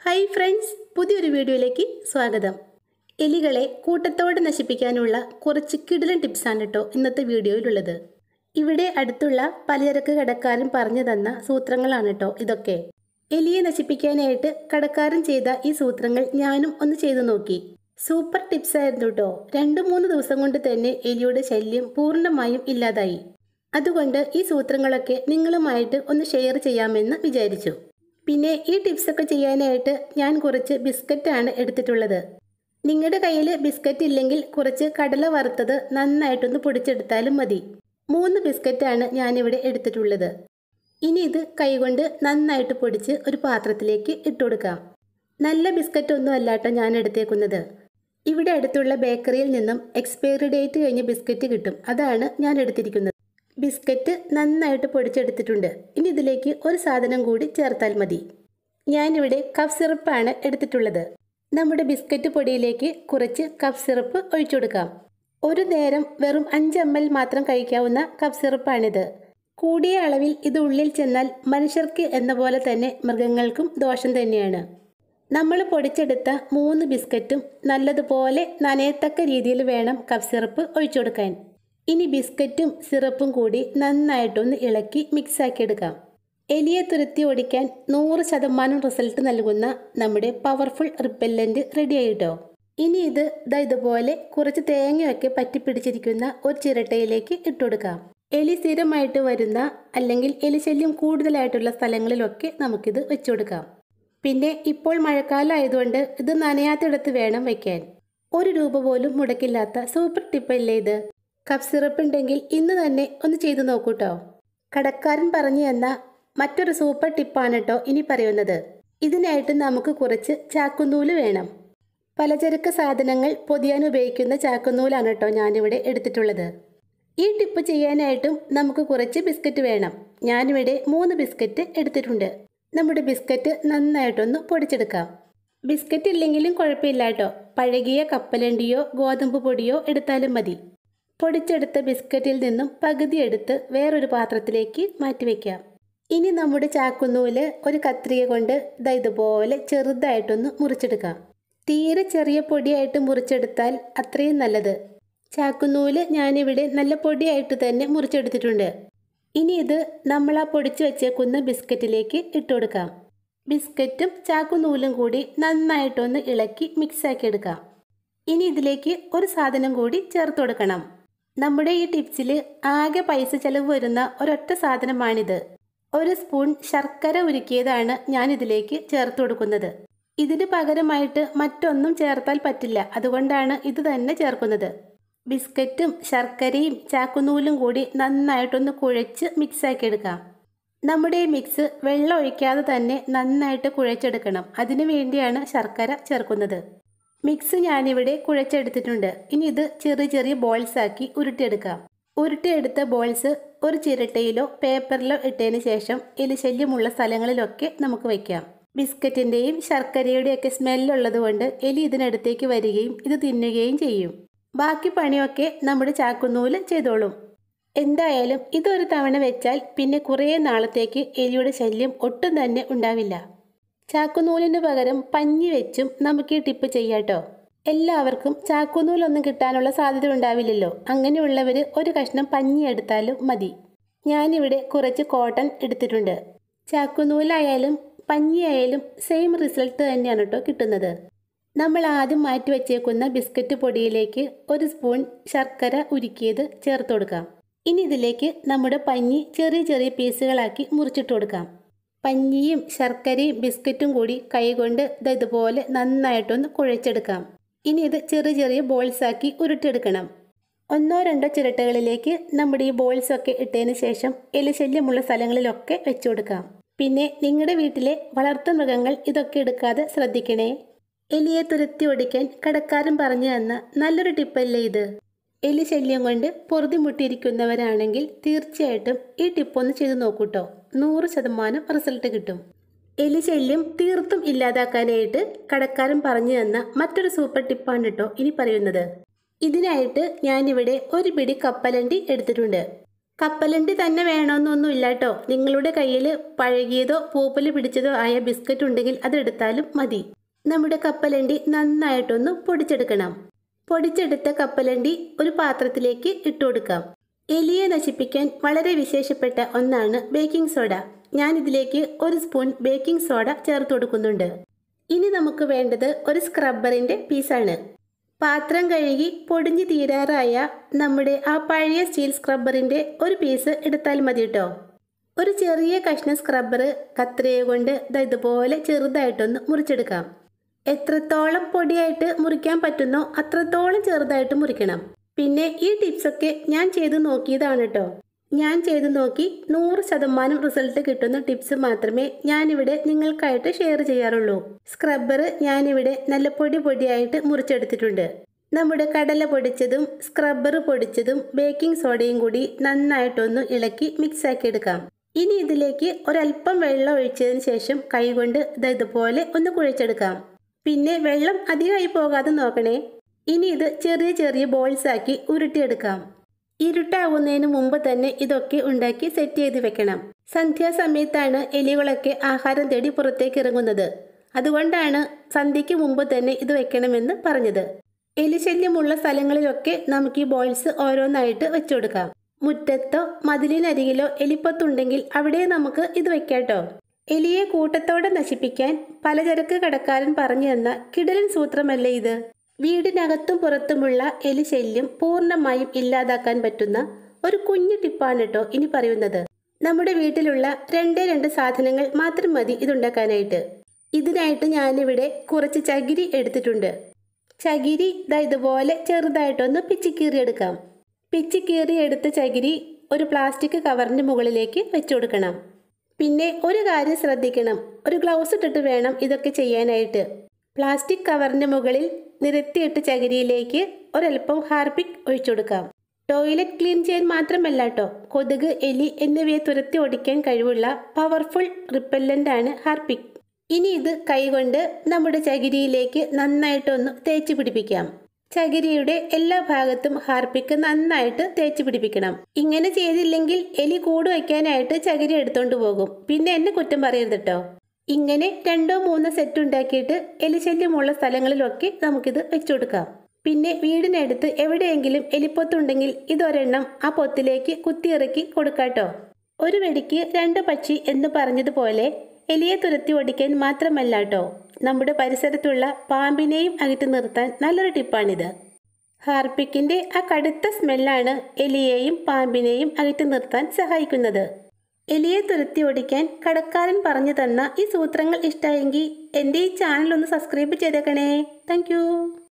hi friends പുതിയൊരു വീഡിയോയിലേക്ക് സ്വാഗതം എലികളെ കൂട്ടത്തോടെ നശിപ്പിക്കാനുള്ള കുറച്ച് കിടിലൻ ടിപ്സാണ് കേട്ടോ ഇന്നത്തെ വീഡിയോയിലുള്ളത് ഇവിടെ അടുത്തുള്ള പലചരക്ക് കടക്കാരൻ പറഞ്ഞു തന്ന സൂത്രങ്ങളാണ് കേട്ടോ ഇതൊക്കെ എലിയെ നശിപ്പിക്കാനായിട്ട് കടക്കാരൻ ചെയ്ത ഈ സൂത്രങ്ങൾ ഞാനും ഒന്ന് ചെയ്തു നോക്കി സൂപ്പർ ടിപ്സ് ആയിരുന്നു കേട്ടോ രണ്ട് മൂന്ന് ദിവസം കൊണ്ട് തന്നെ എലിയുടെ ശല്യം പൂർണ്ണമായും ഇല്ലാതായി അതുകൊണ്ട് ഈ സൂത്രങ്ങളൊക്കെ നിങ്ങളുമായിട്ട് ഒന്ന് ഷെയർ ചെയ്യാമെന്ന് വിചാരിച്ചു പിന്നെ ഈ ടിപ്സ് ഒക്കെ ചെയ്യാനായിട്ട് ഞാൻ കുറച്ച് ബിസ്ക്കറ്റാണ് എടുത്തിട്ടുള്ളത് നിങ്ങളുടെ കയ്യിൽ ബിസ്ക്കറ്റ് ഇല്ലെങ്കിൽ കുറച്ച് കടല വറുത്തത് നന്നായിട്ടൊന്ന് പൊടിച്ചെടുത്താലും മതി മൂന്ന് ബിസ്ക്കറ്റാണ് ഞാനിവിടെ എടുത്തിട്ടുള്ളത് ഇനി ഇത് കൈകൊണ്ട് നന്നായിട്ട് പൊടിച്ച് ഒരു പാത്രത്തിലേക്ക് ഇട്ടുകൊടുക്കാം നല്ല ബിസ്ക്കറ്റ് ഒന്നും അല്ലാട്ടോ ഞാൻ എടുത്തേക്കുന്നത് ഇവിടെ അടുത്തുള്ള ബേക്കറിയിൽ നിന്നും എക്സ്പയറി ഡേറ്റ് കഴിഞ്ഞ ബിസ്ക്കറ്റ് കിട്ടും അതാണ് ഞാൻ എടുത്തിരിക്കുന്നത് ബിസ്ക്കറ്റ് നന്നായിട്ട് പൊടിച്ചെടുത്തിട്ടുണ്ട് ഇനി ഇതിലേക്ക് ഒരു സാധനം കൂടി ചേർത്താൽ മതി ഞാനിവിടെ കഫ് സിറപ്പാണ് എടുത്തിട്ടുള്ളത് നമ്മുടെ ബിസ്ക്കറ്റ് പൊടിയിലേക്ക് കുറച്ച് കഫ് സിറപ്പ് ഒഴിച്ചു കൊടുക്കാം ഒരു നേരം വെറും അഞ്ച് എം എൽ മാത്രം കഴിക്കാവുന്ന കഫ് സിറപ്പാണിത് കൂടിയ അളവിൽ ഇത് ഉള്ളിൽ ചെന്നാൽ മനുഷ്യർക്ക് എന്ന പോലെ തന്നെ മൃഗങ്ങൾക്കും ദോഷം തന്നെയാണ് നമ്മൾ പൊടിച്ചെടുത്ത മൂന്ന് ബിസ്ക്കറ്റും നല്ലതുപോലെ നനയത്തക്ക രീതിയിൽ വേണം കഫ് സിറപ്പ് ഒഴിച്ചു കൊടുക്കാൻ ഇനി ബിസ്ക്കറ്റും സിറപ്പും കൂടി നന്നായിട്ടൊന്ന് ഇളക്കി മിക്സാക്കി എടുക്കാം എലിയെ തുരത്തി ഓടിക്കാൻ നൂറ് ശതമാനം റിസൾട്ട് നൽകുന്ന നമ്മുടെ പവർഫുൾ റിപ്പല്ലൻ്റ് റെഡി ആയിട്ടോ ഇനി ഇത് ദാ ഇതുപോലെ കുറച്ച് തേങ്ങയൊക്കെ പറ്റിപ്പിടിച്ചിരിക്കുന്ന ഒരു ചിരട്ടയിലേക്ക് ഇട്ടുകൊടുക്കാം എലി സ്ഥിരമായിട്ട് വരുന്ന അല്ലെങ്കിൽ എലിശല്യം കൂടുതലായിട്ടുള്ള സ്ഥലങ്ങളിലൊക്കെ നമുക്കിത് വെച്ചുകൊടുക്കാം പിന്നെ ഇപ്പോൾ മഴക്കാലം ആയതുകൊണ്ട് ഇത് നനയാത്തിടത്ത് വേണം വയ്ക്കാൻ ഒരു രൂപ പോലും മുടക്കില്ലാത്ത സൂപ്പർ ടിപ്പല്ലേ ഇത് കഫ് സിറപ്പ് ഉണ്ടെങ്കിൽ ഇന്ന് തന്നെ ഒന്ന് ചെയ്തു നോക്കൂട്ടോ കടക്കാരൻ പറഞ്ഞു തന്ന മറ്റൊരു സൂപ്പർ ടിപ്പാണ് കേട്ടോ ഇനി പറയുന്നത് ഇതിനായിട്ട് നമുക്ക് കുറച്ച് ചാക്കുനൂല് വേണം പലചരക്ക് സാധനങ്ങൾ പൊതിയാൻ ഉപയോഗിക്കുന്ന ചാക്കുനൂലാണ് കേട്ടോ ഞാനിവിടെ എടുത്തിട്ടുള്ളത് ഈ ടിപ്പ് ചെയ്യാനായിട്ടും നമുക്ക് കുറച്ച് ബിസ്ക്കറ്റ് വേണം ഞാനിവിടെ മൂന്ന് ബിസ്ക്കറ്റ് എടുത്തിട്ടുണ്ട് നമ്മുടെ ബിസ്ക്കറ്റ് നന്നായിട്ടൊന്ന് പൊടിച്ചെടുക്കാം ബിസ്ക്കറ്റ് ഇല്ലെങ്കിലും കുഴപ്പമില്ല കേട്ടോ പഴകിയ കപ്പലണ്ടിയോ ഗോതമ്പ് പൊടിയോ എടുത്താലും മതി പൊടിച്ചെടുത്ത ബിസ്ക്കറ്റിൽ നിന്നും പകുതി എടുത്ത് വേറൊരു പാത്രത്തിലേക്ക് മാറ്റിവെക്കാം ഇനി നമ്മുടെ ചാക്കുന്നൂല് ഒരു കത്രിക കൊണ്ട് ദാ ഇതുപോലെ ചെറുതായിട്ടൊന്ന് മുറിച്ചെടുക്കാം തീരെ ചെറിയ പൊടിയായിട്ട് മുറിച്ചെടുത്താൽ അത്രയും നല്ലത് ചാക്കുന്നൂല് ഞാനിവിടെ നല്ല പൊടിയായിട്ട് തന്നെ മുറിച്ചെടുത്തിട്ടുണ്ട് ഇനി ഇത് നമ്മൾ ആ പൊടിച്ചു വെച്ചേക്കുന്ന ബിസ്ക്കറ്റിലേക്ക് ഇട്ടുകൊടുക്കാം ബിസ്ക്കറ്റും ചാക്കുന്നൂലും കൂടി നന്നായിട്ടൊന്ന് ഇളക്കി മിക്സാക്കി എടുക്കാം ഇനി ഇതിലേക്ക് ഒരു സാധനം കൂടി ചേർത്ത് കൊടുക്കണം നമ്മുടെ ഈ ടിപ്സിൽ ആകെ പൈസ ചെലവ് വരുന്ന ഒരൊറ്റ സാധനമാണിത് ഒരു സ്പൂൺ ശർക്കര ഉരുക്കിയതാണ് ഞാൻ ഇതിലേക്ക് ചേർത്ത് കൊടുക്കുന്നത് ഇതിന് പകരമായിട്ട് മറ്റൊന്നും ചേർത്താൽ പറ്റില്ല അതുകൊണ്ടാണ് ഇത് തന്നെ ചേർക്കുന്നത് ബിസ്ക്കറ്റും ശർക്കരയും ചാക്കുനൂലും കൂടി നന്നായിട്ടൊന്ന് കുഴച്ച് മിക്സാക്കി എടുക്കാം നമ്മുടെ ഈ മിക്സ് വെള്ളം ഒഴിക്കാതെ തന്നെ നന്നായിട്ട് കുഴച്ചെടുക്കണം അതിനു വേണ്ടിയാണ് ശർക്കര ചേർക്കുന്നത് മിക്സ് ഞാനിവിടെ കുഴച്ചെടുത്തിട്ടുണ്ട് ഇനി ഇത് ചെറിയ ചെറിയ ബോൾസ് ആക്കി ഉരുട്ടിയെടുക്കാം ഉരുട്ടിയെടുത്ത ബോൾസ് ഒരു ചിരട്ടയിലോ പേപ്പറിലോ ഇട്ടതിന് ശേഷം എലിശല്യമുള്ള സ്ഥലങ്ങളിലൊക്കെ നമുക്ക് വയ്ക്കാം ബിസ്ക്കറ്റിൻ്റെയും ശർക്കരയുടെയൊക്കെ സ്മെല്ലുള്ളത് കൊണ്ട് എലി ഇതിനടുത്തേക്ക് വരികയും ഇത് തിന്നുകയും ചെയ്യും ബാക്കി പണിയൊക്കെ നമ്മുടെ ചാക്കുന്നൂല് ചെയ്തോളും എന്തായാലും ഇതൊരു തവണ വെച്ചാൽ പിന്നെ കുറേ നാളത്തേക്ക് എലിയുടെ ശല്യം ഒട്ടും തന്നെ ഉണ്ടാവില്ല ചാക്കുനൂലിന് പകരം പഞ്ഞി വെച്ചും നമുക്ക് ഈ ടിപ്പ് ചെയ്യാട്ടോ എല്ലാവർക്കും ചാക്കുനൂലൊന്നും കിട്ടാനുള്ള സാധ്യത ഉണ്ടാവില്ലല്ലോ അങ്ങനെയുള്ളവർ ഒരു കഷ്ണം പഞ്ഞി എടുത്താലും മതി ഞാനിവിടെ കുറച്ച് കോട്ടൺ എടുത്തിട്ടുണ്ട് ചാക്കുനൂലായാലും പഞ്ഞിയായാലും സെയിം റിസൾട്ട് തന്നെയാണ് കേട്ടോ കിട്ടുന്നത് നമ്മൾ ആദ്യം മാറ്റി വച്ചേക്കുന്ന ബിസ്ക്കറ്റ് പൊടിയിലേക്ക് ഒരു സ്പൂൺ ശർക്കര ഉരുക്കിയത് ചേർത്ത് കൊടുക്കാം ഇനി ഇതിലേക്ക് നമ്മുടെ പഞ്ഞി ചെറിയ ചെറിയ പീസുകളാക്കി മുറിച്ചിട്ട് കൊടുക്കാം പഞ്ഞിയും ശർക്കരയും ബിസ്ക്കറ്റും കൂടി കൈകൊണ്ട് ഇതുപോലെ നന്നായിട്ടൊന്ന് കുഴച്ചെടുക്കാം ഇനി ഇത് ചെറിയ ചെറിയ ബോൾസ് ആക്കി ഉരുട്ടിയെടുക്കണം ഒന്നോ രണ്ടോ ചിരട്ടകളിലേക്ക് നമ്മുടെ ഈ ബോൾസ് ഒക്കെ ഇട്ടതിന് ശേഷം എലിശല്യമുള്ള സ്ഥലങ്ങളിലൊക്കെ വെച്ചു കൊടുക്കാം പിന്നെ നിങ്ങളുടെ വീട്ടിലെ വളർത്തു മൃഗങ്ങൾ ഇതൊക്കെ എടുക്കാതെ ശ്രദ്ധിക്കണേ എലിയെ തുരത്തി ഓടിക്കാൻ കടക്കാരൻ പറഞ്ഞു തന്ന നല്ലൊരു ടിപ്പല്ലേ ഇത് എലി ശല്യം കൊണ്ട് പൊറുതിമുട്ടിയിരിക്കുന്നവരാണെങ്കിൽ തീർച്ചയായിട്ടും ഈ ടിപ്പൊന്ന് ചെയ്തു നോക്കൂട്ടോ നൂറ് ശതമാനം റിസൾട്ട് കിട്ടും എലി ശല്യം തീർത്തും ഇല്ലാതാക്കാനായിട്ട് കടക്കാരൻ പറഞ്ഞു തന്ന മറ്റൊരു സൂപ്പർ ടിപ്പാണ് കേട്ടോ ഇനി പറയുന്നത് ഇതിനായിട്ട് ഞാനിവിടെ ഒരു പിടി കപ്പലണ്ടി എടുത്തിട്ടുണ്ട് കപ്പലണ്ടി തന്നെ വേണമെന്നൊന്നും ഇല്ല കേട്ടോ നിങ്ങളുടെ കയ്യിൽ പഴകിയതോ പൂപ്പല് പിടിച്ചതോ ആയ ബിസ്ക്കറ്റ് ഉണ്ടെങ്കിൽ അതെടുത്താലും മതി നമ്മുടെ കപ്പലണ്ടി നന്നായിട്ടൊന്ന് പൊടിച്ചെടുക്കണം പൊടിച്ചെടുത്ത കപ്പലണ്ടി ഒരു പാത്രത്തിലേക്ക് ഇട്ടു കൊടുക്കാം എലിയെ നശിപ്പിക്കാൻ വളരെ വിശേഷപ്പെട്ട ഒന്നാണ് ബേക്കിംഗ് സോഡ ഞാൻ ഇതിലേക്ക് ഒരു സ്പൂൺ ബേക്കിംഗ് സോഡ ചേർത്ത് കൊടുക്കുന്നുണ്ട് ഇനി നമുക്ക് വേണ്ടത് ഒരു സ്ക്രബ്ബറിന്റെ പീസാണ് പാത്രം കഴുകി പൊടിഞ്ഞു തീരാറായ നമ്മുടെ ആ പഴയ സ്റ്റീൽ സ്ക്രബ്ബറിന്റെ ഒരു പീസ് എടുത്താൽ മതി കേട്ടോ ഒരു ചെറിയ കഷ്ണം സ്ക്രബ്ബർ കത്രിക കൊണ്ട് ദാ ഇതുപോലെ ചെറുതായിട്ടൊന്ന് മുറിച്ചെടുക്കാം എത്രത്തോളം പൊടിയായിട്ട് മുറിക്കാൻ പറ്റുന്നോ അത്രത്തോളം ചെറുതായിട്ട് മുറിക്കണം പിന്നെ ഈ ടിപ്സൊക്കെ ഞാൻ ചെയ്ത് നോക്കിയതാണ് കേട്ടോ ഞാൻ ചെയ്ത് നോക്കി നൂറ് ശതമാനം റിസൾട്ട് കിട്ടുന്ന ടിപ്സ് മാത്രമേ ഞാനിവിടെ നിങ്ങൾക്കായിട്ട് ഷെയർ ചെയ്യാറുള്ളൂ സ്ക്രബ്ബർ ഞാനിവിടെ നല്ല പൊടി പൊടിയായിട്ട് മുറിച്ചെടുത്തിട്ടുണ്ട് നമ്മുടെ കടല പൊടിച്ചതും സ്ക്രബ്ബർ പൊടിച്ചതും ബേക്കിംഗ് സോഡയും കൂടി നന്നായിട്ടൊന്ന് ഇളക്കി മിക്സ് ആക്കി എടുക്കാം ഇനി ഇതിലേക്ക് ഒരല്പം വെള്ളം ഒഴിച്ചതിന് ശേഷം കൈകൊണ്ട് ദാ ഇതുപോലെ ഒന്ന് കുഴച്ചെടുക്കാം പിന്നെ വെള്ളം അധികമായി പോകാതെ നോക്കണേ ഇനി ഇത് ചെറിയ ചെറിയ ബോൾസ് ആക്കി ഉരുട്ടിയെടുക്കാം ഇരുട്ടാവുന്നതിന് മുമ്പ് തന്നെ ഇതൊക്കെ ഉണ്ടാക്കി സെറ്റ് ചെയ്ത് വെക്കണം സന്ധ്യാസമയത്താണ് എലികളൊക്കെ ആഹാരം തേടി പുറത്തേക്ക് ഇറങ്ങുന്നത് അതുകൊണ്ടാണ് സന്ധ്യയ്ക്ക് മുമ്പ് തന്നെ ഇത് വെക്കണമെന്ന് പറഞ്ഞത് എലിശല്യമുള്ള സ്ഥലങ്ങളിലൊക്കെ നമുക്ക് ഈ ബോൾസ് ഓരോന്നായിട്ട് വെച്ചു കൊടുക്കാം മുറ്റത്തോ മതിലിനരികിലോ എലിപ്പത്തുണ്ടെങ്കിൽ അവിടെ നമുക്ക് ഇത് വെക്കാട്ടോ എലിയെ കൂട്ടത്തോടെ നശിപ്പിക്കാൻ പലചരക്ക് കടക്കാരൻ പറഞ്ഞു തന്ന കിടലൻ സൂത്രമല്ലേ ഇത് വീടിനകത്തും പുറത്തുമുള്ള എലി ശല്യം പൂർണ്ണമായും ഇല്ലാതാക്കാൻ പറ്റുന്ന ഒരു കുഞ്ഞു ടിപ്പാണ് കേട്ടോ ഇനി പറയുന്നത് നമ്മുടെ വീട്ടിലുള്ള രണ്ടേ രണ്ട് സാധനങ്ങൾ മാത്രം മതി ഇതുണ്ടാക്കാനായിട്ട് ഇതിനായിട്ട് ഞാനിവിടെ കുറച്ച് ചകിരി എടുത്തിട്ടുണ്ട് ചകിരി ദാ ഇതുപോലെ ചെറുതായിട്ടൊന്ന് പിച്ചിക്കീറി എടുക്കാം പിച്ചിക്കീറി എടുത്ത ചകിരി ഒരു പ്ലാസ്റ്റിക് കവറിന്റെ മുകളിലേക്ക് വെച്ചു കൊടുക്കണം പിന്നെ ഒരു കാര്യം ശ്രദ്ധിക്കണം ഒരു ഗ്ലൗസ് ഇട്ടിട്ട് വേണം ഇതൊക്കെ ചെയ്യാനായിട്ട് പ്ലാസ്റ്റിക് കവറിന്റെ മുകളിൽ നിരത്തിയിട്ട ചകിരിയിലേക്ക് ഒരൽപ്പം ഹാർപിക് ഒഴിച്ചു കൊടുക്കാം ടോയ്ലറ്റ് ക്ലീൻ ചെയ്യാൻ മാത്രമല്ല കേട്ടോ കൊതുക് എലി എന്നിവയെ തുരത്തി ഓടിക്കാൻ കഴിവുള്ള പവർഫുൾ റിപ്പല്ലൻ്റ് ആണ് ഹാർപിക് ഇനി ഇത് കൈകൊണ്ട് നമ്മുടെ ചകിരിയിലേക്ക് നന്നായിട്ടൊന്ന് തേച്ച് പിടിപ്പിക്കാം ചകിരിയുടെ എല്ലാ ഭാഗത്തും ഹാർപ്പിക്ക് നന്നായിട്ട് തേച്ച് പിടിപ്പിക്കണം ഇങ്ങനെ ചെയ്തില്ലെങ്കിൽ എലി കൂട് വയ്ക്കാനായിട്ട് ചകിരി എടുത്തോണ്ട് പോകും പിന്നെ എന്നെ കുറ്റം പറയരുത് കേട്ടോ ഇങ്ങനെ രണ്ടോ മൂന്നോ സെറ്റ് ഉണ്ടാക്കിയിട്ട് എലിശല്യമുള്ള സ്ഥലങ്ങളിലൊക്കെ നമുക്കിത് വെച്ചു കൊടുക്കാം പിന്നെ വീടിനടുത്ത് എവിടെയെങ്കിലും എലിപ്പൊത്തുണ്ടെങ്കിൽ ഇതൊരെണ്ണം ആ പൊത്തിലേക്ക് കുത്തിയിറക്കി കൊടുക്കാട്ടോ ഒരു വെടിക്ക് രണ്ട് പക്ഷി എന്ന് പറഞ്ഞതുപോലെ എലിയെ തുരത്തി ഓടിക്കാൻ മാത്രമല്ല കേട്ടോ നമ്മുടെ പരിസരത്തുള്ള പാമ്പിനെയും അകറ്റി നിർത്താൻ നല്ലൊരു ടിപ്പാണിത് ഹാർപ്പിക്കിന്റെ ആ കടുത്ത സ്മെല്ലാണ് എലിയെയും പാമ്പിനെയും അകറ്റി നിർത്താൻ സഹായിക്കുന്നത് എലിയെ തുരത്തി ഓടിക്കാൻ കടക്കാരൻ പറഞ്ഞു തന്ന ഈ സൂത്രങ്ങൾ ഇഷ്ടമായെങ്കിൽ എൻ്റെ ഈ ചാനൽ ഒന്ന് സബ്സ്ക്രൈബ് ചെയ്തേക്കണേ താങ്ക്